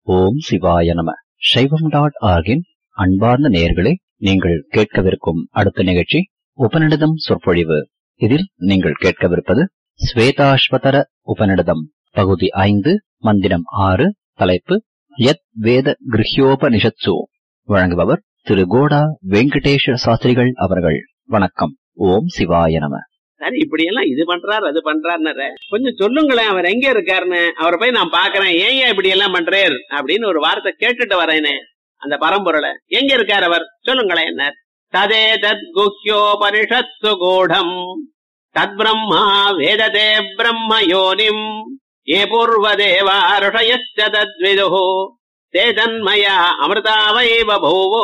ஓம் சிவாய நம சைவம் டாட் ஆர்கின் அன்பார்ந்த நேயர்களே நீங்கள் கேட்கவிருக்கும் அடுத்த நிகழ்ச்சி உபநிடதம் சொற்பொழிவு இதில் நீங்கள் கேட்கவிருப்பது ஸ்வேதாஸ்வதர உபநிடதம் பகுதி ஐந்து மந்திரம் ஆறு தலைப்பு யத் வேத கிருஹ்யோபனிஷத்சு வழங்குபவர் திரு கோடா வெங்கடேஷ சாஸ்திரிகள் அவர்கள் வணக்கம் ஓம் சிவாய நம சரி இப்படி எல்லாம் இது பண்றாரு அது பண்றாருன்னு கொஞ்சம் சொல்லுங்களேன் அவர் எங்க இருக்காருன்னு அவரை போய் நான் பாக்குறேன் ஏன் ஏன் இப்படி எல்லாம் பண்றேர் அப்படின்னு ஒரு வார்த்தை கேட்டுட்டு வரேனே அந்த பரம்பொருளை எங்க இருக்கார் அவர் சொல்லுங்களேன் என்ன ததே தத் குஹ்யோபனிஷத்சு கூடம் தத் பிரம்மா வேததே பிரம்ம யோனிம் ஏ பூர்வ தேவா ருஷயஸ்ய தத்விதுः ते तन्मया अमृता वै बभूवो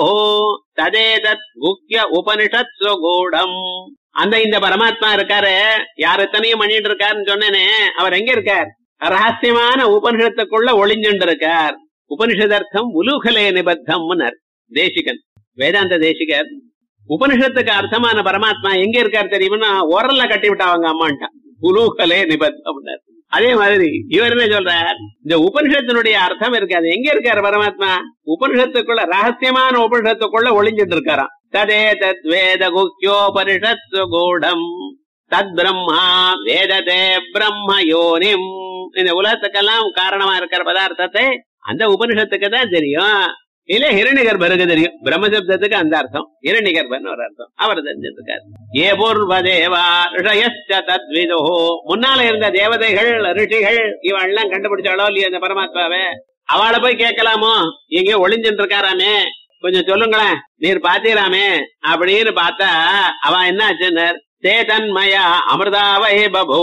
ததேதத் குஹ்ய உபனிஷத்சு கூடம் அந்த இந்த பரமாத்மா இருக்காரு யார் எத்தனையும் பண்ணிட்டு இருக்காருன்னு சொன்னேனே அவர் எங்க இருக்கார் ரகசியமான உபனிஷத்துக்குள்ள ஒளிஞ்சுண்டு இருக்கார் உபனிஷதர்த்தம் உலூகலே நிபத்தம் தேசிகன் வேதாந்த தேசிகர் உபனிஷத்துக்கு அர்த்தமான பரமாத்மா எங்க இருக்கார் தெரியுமா உரல்ல கட்டி விட்டாங்க அம்மான்ட்டா உலூகலே நிபத்தம் அதே மாதிரி இவர் என்ன சொல்றார் இந்த உபனிஷத்தினுடைய அர்த்தம் இருக்காது எங்க இருக்காரு பரமாத்மா உபனிஷத்துக்குள்ள ரகசியமான உபனிஷத்துக்குள்ள ஒளிஞ்சிட்டு இருக்காராம் ததே தத் வேத குஹ்யோபனிஷத்து கூடம் தத் பிரம்மா வேததே பிரம்ம யோனிம் இந்த உலகத்துக்கெல்லாம் காரணமா இருக்கிற பதார்த்தத்தை அந்த உபனிஷத்துக்கு தான் தெரியும் இல்ல ஹிரண்யகர்பருக்கு தெரியும் பிரம்மசப்தத்துக்கு அந்த அர்த்தம் ஹிரண்யகர்பன் ஒரு அர்த்தம் அவர் தெரிஞ்சிருக்காரு ஏ பூர்வ தேவா ரிஷயஸ்ட தத்விதோ முன்னால இருந்த தேவதைகள் ரிஷிகள் இவெல்லாம் கண்டுபிடிச்சாலோ இல்லையா இந்த பரமாத்மாவை அவளை போய் கேட்கலாமோ எங்க ஒளிஞ்சுட்டு இருக்காராமே கொஞ்சம் சொல்லுங்களேன் நீர் பாத்தீராமே அப்படின்னு பார்த்தா அவன் என்ன ஆச்சுன்னார் சேதன்மயா அமிர்தாவை பபோ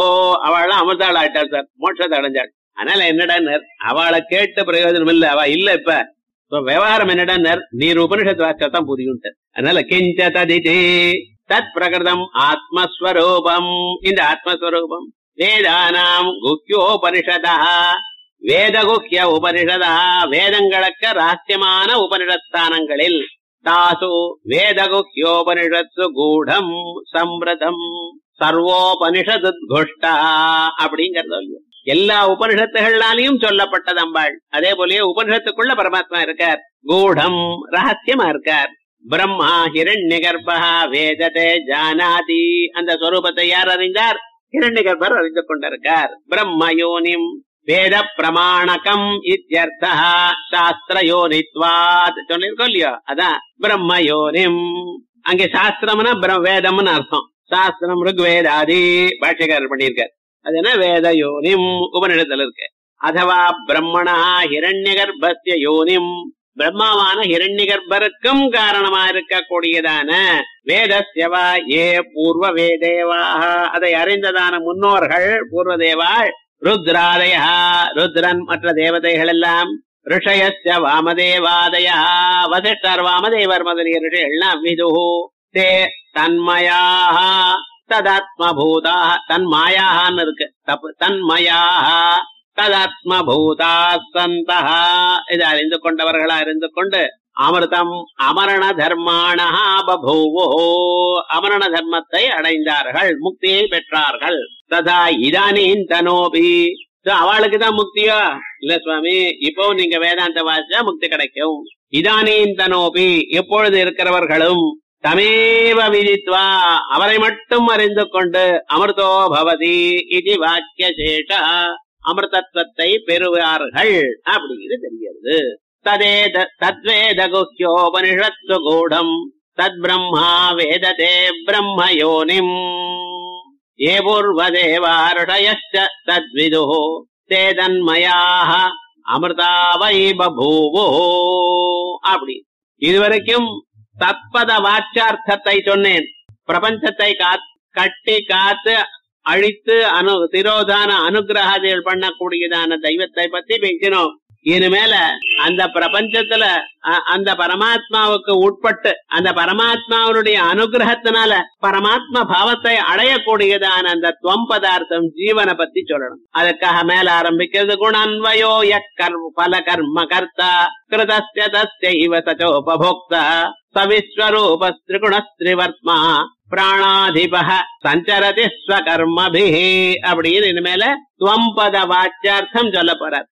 அவள் அமிர்தாள் ஆயிட்டாள் சார் மோட்சத்தை அடைஞ்சாள் அதனால என்னடா அவளை கேட்ட பிரயோஜனம் இல்ல அவ இல்ல இப்ப இப்ப விவகாரம் என்னடா நீர் உபனிஷத் வாச்சத்தான் புரியும் அதனால கிஞ்ச ததிதி தத் பிரகிருதம் ஆத்மஸ்வரூபம் இந்த ஆத்மஸ்வரூபம் வேதானாம் குஹ்யோபனிஷதா வேதகுஹ்ய உபனிஷதா வேதங்களுக்கு ரகசியமான உபனிஷத்தானங்களில் தாசு வேதகுஹ்யோபனிஷத்து கூடம் சம்பிரதம் சர்வோபனிஷத் குஷ்டா அப்படிங்கறது எல்லா உபனிஷத்துகளாலையும் சொல்லப்பட்டது அம்பாள் அதே போலயே உபனிஷத்துக்குள்ள பரமாத்மா இருக்கார் கூடம் ரகசியமா இருக்கார் பிரம்மா ஹிரண்ய கர்ப்பா வேதத்தை ஜானாதி அந்த ஸ்வரூபத்தை யார் அறிந்தார் ஹிரண்ய கர்ப்பர் அறிந்து கொண்டிருக்கார் பிரம்ம யோனிம் வேத பிரமாணகம் இத்தியர்த்தா சாஸ்திர யோனித்வாத் சொல்லிருக்கோம் இல்லையோ அதான் பிரம்ம யோனிம் அங்கே சாஸ்திரம்னா வேதம்னு அர்த்தம் சாஸ்திரம் ருக்வேதாதி பாஷ்யக்காரர் பண்ணியிருக்கார் அது என்ன வேத யோனிம் உபநிடத்தில் இருக்கு அதுவா பிரம்மணா ஹிரண்ய கர்ப்பஸ்ய யோனிம் பிரம்மாவான ஹிரண்ய கர்ப்பருக்கும் காரணமா இருக்கக்கூடியதான வேதஸ்யவா ஏ பூர்வ வேதேவாக அதை அறிந்ததான முன்னோர்கள் பூர்வ தேவாள் ருத்ராதய ருத்ரன் மற்ற தேவதைகள் எல்லாம் ரிஷயஸ்ய வாமதேவாதயா வசிஷ்டர் வாமதேவர் முதலிய ரிஷிகள்லாம் விது தே தன்மயாக ததாத்மபூதா தன்மாயான்னு இருக்கு தப்பு தன்மயாக ததாத்மபூதா சந்தா இதை அறிந்து கொண்டவர்களா இருந்து கொண்டு அமிர்தம் அமரண தர்மாணா பபூவோ அமரண தர்மத்தை அடைந்தார்கள் முக்தியை பெற்றார்கள் ததா இதானின் தனோபி அவளுக்கு தான் முக்தியா இல்ல சுவாமி இப்போ நீங்க வேதாந்த வாசிச்சா முக்தி கிடைக்கும் இதானின் தனோபி எப்பொழுது இருக்கிறவர்களும் தமேவ விதித்வா அவரை மட்டும் அறிந்து கொண்டு அமிர்தோ பவதி இது வாக்கிய சேஷ அமிர்தத்துவத்தை பெறுவார்கள் அப்படிங்கிறது தெரிகிறது ததே தத்வேத குஹ்யோபனிஷத்து கூடம் தத் பிரம்மா வேததே பிரம்ம யோனிம் ஏ பூர்வதேவாருஷயச்ச தத்விது சேதன்மயாக அமிர்தா வை பபூவோ அப்படி இதுவரைக்கும் தத்பத வாச்சார்த்தத்தை சொன்னேன் பிரபஞ்சத்தை கட்டி காத்து அழித்து அனு திரோதான அனுகிரகாதிகள் பண்ணக்கூடியதான தெய்வத்தை பத்தி பேசினோம் இனிமேல அந்த பிரபஞ்சத்துல அந்த பரமாத்மாவுக்கு உட்பட்டு அந்த பரமாத்மாவுடைய அனுகிரகத்தினால பரமாத்மா பாவத்தை அடையக்கூடியதான அந்த துவம் பதார்த்தம் ஜீவனை பத்தி சொல்லணும் அதுக்காக மேல ஆரம்பிக்கிறது குணன்வயோ பல கர்ம கர்த்தா கிருதஸ்ய தஸ்ய சச்சோபோக்தா சவிஸ்வரூப திரிகுணஸ்திரிவர்த்மா பிராணாதிப சஞ்சரதி ஸ்வகர்மபி அப்படின்னு இனிமேல துவம்பத வாச்சியார்த்தம் சொல்ல போறார்